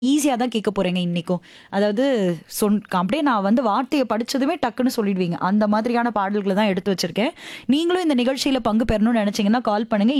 ஈஸியா தான் கேட்க போறீங்க இன்னைக்கும். அதாவது சொன் அப்படியே நான் வந்து வார்த்தைய படிச்சதுமே டக்குன்னு சொல்லிடுவீங்க. அந்த மாதிரியான பாடல்கள தான் எடுத்து வச்சிருக்கேன். நீங்களும் இந்த நிகழ்ச்சியில பங்கு பெறணும்னு நினைச்சீங்கன்னா கால் பண்ணுங்க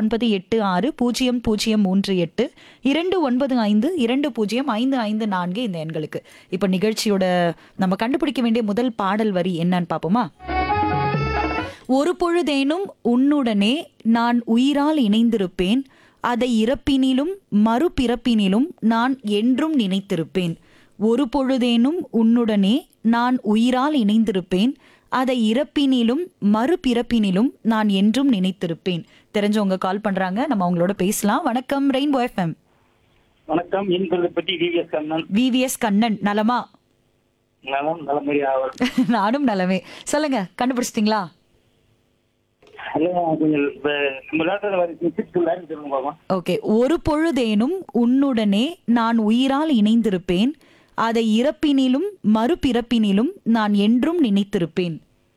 2986 0038 295 இந்த எண்களுக்கு. இப்ப நிகழ்ச்சியோட நம்ம கண்டுபிடிக்க வேண்டிய முதல் பாடல் வரி என்னன்னு பாப்போமா? ஒரு பொழுதேனும் உன்னுடனே நான் உயிரால் இணைந்திருப்பேன். அதை இறப்பினிலும் மறுபிறப்பினிலும் நான் என்றும் நினைத்திருப்பேன். ஒரு பொழுதேனும் உன்னுடனே நான் உயிரால் இணைந்திருப்பேன். அதை இறப்பினிலும் மறுபிறப்பினிலும் நான் என்றும் நினைத்திருப்பேன். தெரிஞ்சவங்க கால் பண்றாங்க. நம்ம அவங்களோட பேசலாம். வணக்கம் ரெயின்போ எஃப்எம். வணக்கம் இன்பதி டிவிஎஸ் கண்ணன் விவிஎஸ் கண்ணன் நலமா? நலம் நலமறி ஆவல் நானும் நலமே. சொல்லுங்க கண்டுபிடிச்சிட்டீங்களா? இல்ல கொஞ்சம் இப்ப நம்ம லேட்டர் வர சிக்ஸ் லைன் சொல்லுங்க பாப்பா ஓகே ஒரு பொழுதேனும் உன்னுடனே நான் உயிரால் இணைந்திருப்பேன் அதை இறப்பினிலும் மறுபிறப்பினிலும் நான் என்றும் நினைத்திருப்பேன்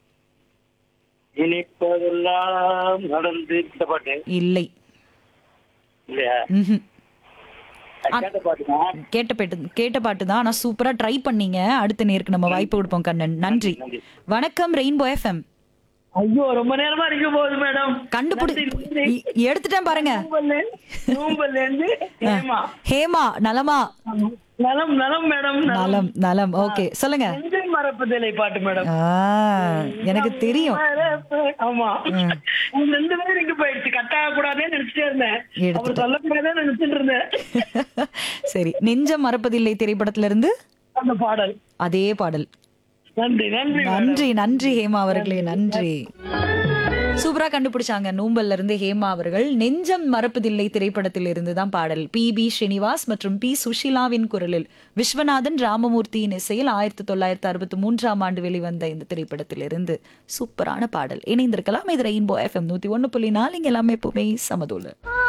இனிப்பதெல்லாம் நடந்து இந்த பாட்டு இல்லை இல்லையா ம்ஹும். அது கேட்ட பாட்டுதான் கேட்ட பாட்டு கேட்ட பாட்டு தான் ஆனா சூப்பரா ட்ரை பண்ணீங்க அடுத்த நேருக்கு நம்ம வாய்ப்பு கொடுப்போம் கண்ணன் நன்றி நன்றி. வணக்கம் ரெயின்போ எஃப்எம் ஐயோ ரொம்ப நேரமா இருக்க போகுது மேடம் கண்டுபிடி இ- எடுத்துட்டேன் பாருங்க நூம்பல்ல இருந்து ஹேமா ஹேமா நலமா நலம் நலம் மேடம் நலம் நலம் ஓகே சொல்லுங்க நெஞ்சல் மரப்பதில்லை பாட்டு மேடம் ஆ, எனக்கு தெரியும் ஆமா உங்க ரெண்டு பேரும் இங்க போயிடுச்சு கட் ஆக கூடாதுன்னு நினைச்சிட்டே இருந்தேன் அவர் எடுத்துட்டேன். சொல்லக்கூடாதுன்னு நினைச்சிட்டு இருந்தேன் சரி நெஞ்சம் மறப்பதில்லை திரைப்படத்துல இருந்து அந்த பாடல் அதே பாடல் நன்றி நன்றி madam. நன்றி நன்றி ஹேமா அவர்களே நன்றி சூப்பரா கண்டுபிடிச்சாங்க நூம்பல்ல இருந்து ஹேமா அவர்கள் நெஞ்சம் மறப்பதில்லை திரைப்படத்தில் இருந்து தான் பாடல் பி பி ஸ்ரீனிவாஸ் மற்றும் பி சுஷிலாவின் குரலில் விஸ்வநாதன் ராமமூர்த்தியின் இசையில் ஆயிரத்தி தொள்ளாயிரத்தி அறுபத்தி மூன்றாம் ஆண்டு வெளிவந்த இந்த திரைப்படத்தில் இருந்து சூப்பரான பாடல் இணைந்திருக்கலாம் இது ரெயின்போ எஃப்எம் நூத்தி ஒன்னு புள்ளி நாலு இங்க எல்லாமே எப்பவுமே சமதூல